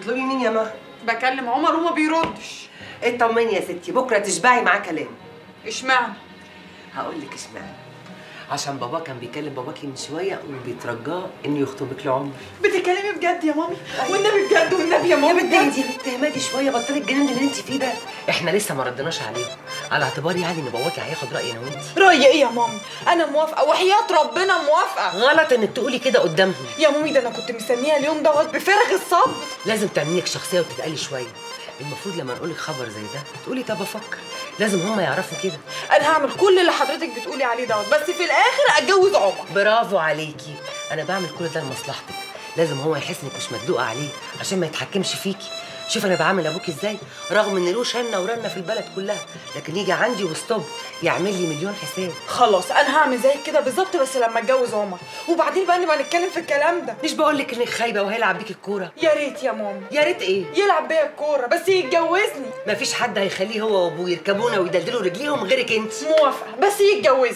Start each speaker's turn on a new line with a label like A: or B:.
A: بتطلبي مين يا مها
B: بكلم عمر وما بيردش
A: اطمني يا ستي بكره تشبعي معاه كلام
B: اشمعنى
A: هقول لك اشمعنى عشان بابا كان بيكلم باباكي من شويه وبيترجاه انه يخطبك لعمر
B: بتتكلمي بجد يا مامي والنبي بجد والنبي يا
A: يا
B: مامي
A: بنت انت بنت هادي شويه بطلي الجنان اللي انت فيه ده احنا لسه ما ردناش عليهم على اعتبار يعني ان باباكي هياخد راينا وانت
B: رأي ايه يا مامي انا موافقه وحياه ربنا موافقه
A: غلط انك تقولي كده قدامهم
B: يا مامي ده انا كنت مستنيه اليوم دوت بفارغ الصبر
A: لازم تعملي لك شخصيه وتتقلي شويه المفروض لما نقول لك خبر زي ده تقولي طب افكر لازم هما يعرفوا كده
B: انا هعمل كل اللي حضرتك بتقولي عليه دوت بس في الاخر اتجوز عمر
A: برافو عليكي انا بعمل كل ده لمصلحتك لازم هو يحس انك مش مدلوقه عليه عشان ما يتحكمش فيكي شوف انا بعامل ابوك ازاي رغم ان له شنه ورنه في البلد كلها لكن يجي عندي وستوب يعمل لي مليون حساب
B: خلاص انا هعمل زيك كده بالظبط بس لما اتجوز عمر وبعدين بقى نبقى نتكلم في الكلام ده
A: مش بقول لك انك خايبه وهيلعب بيك الكوره
B: يا ريت يا مامي
A: يا ريت ايه
B: يلعب بيا الكوره بس يتجوزني
A: مفيش حد هيخليه هو وابوه يركبونا ويدلدلوا رجليهم غيرك انت
B: موافقه بس يتجوزني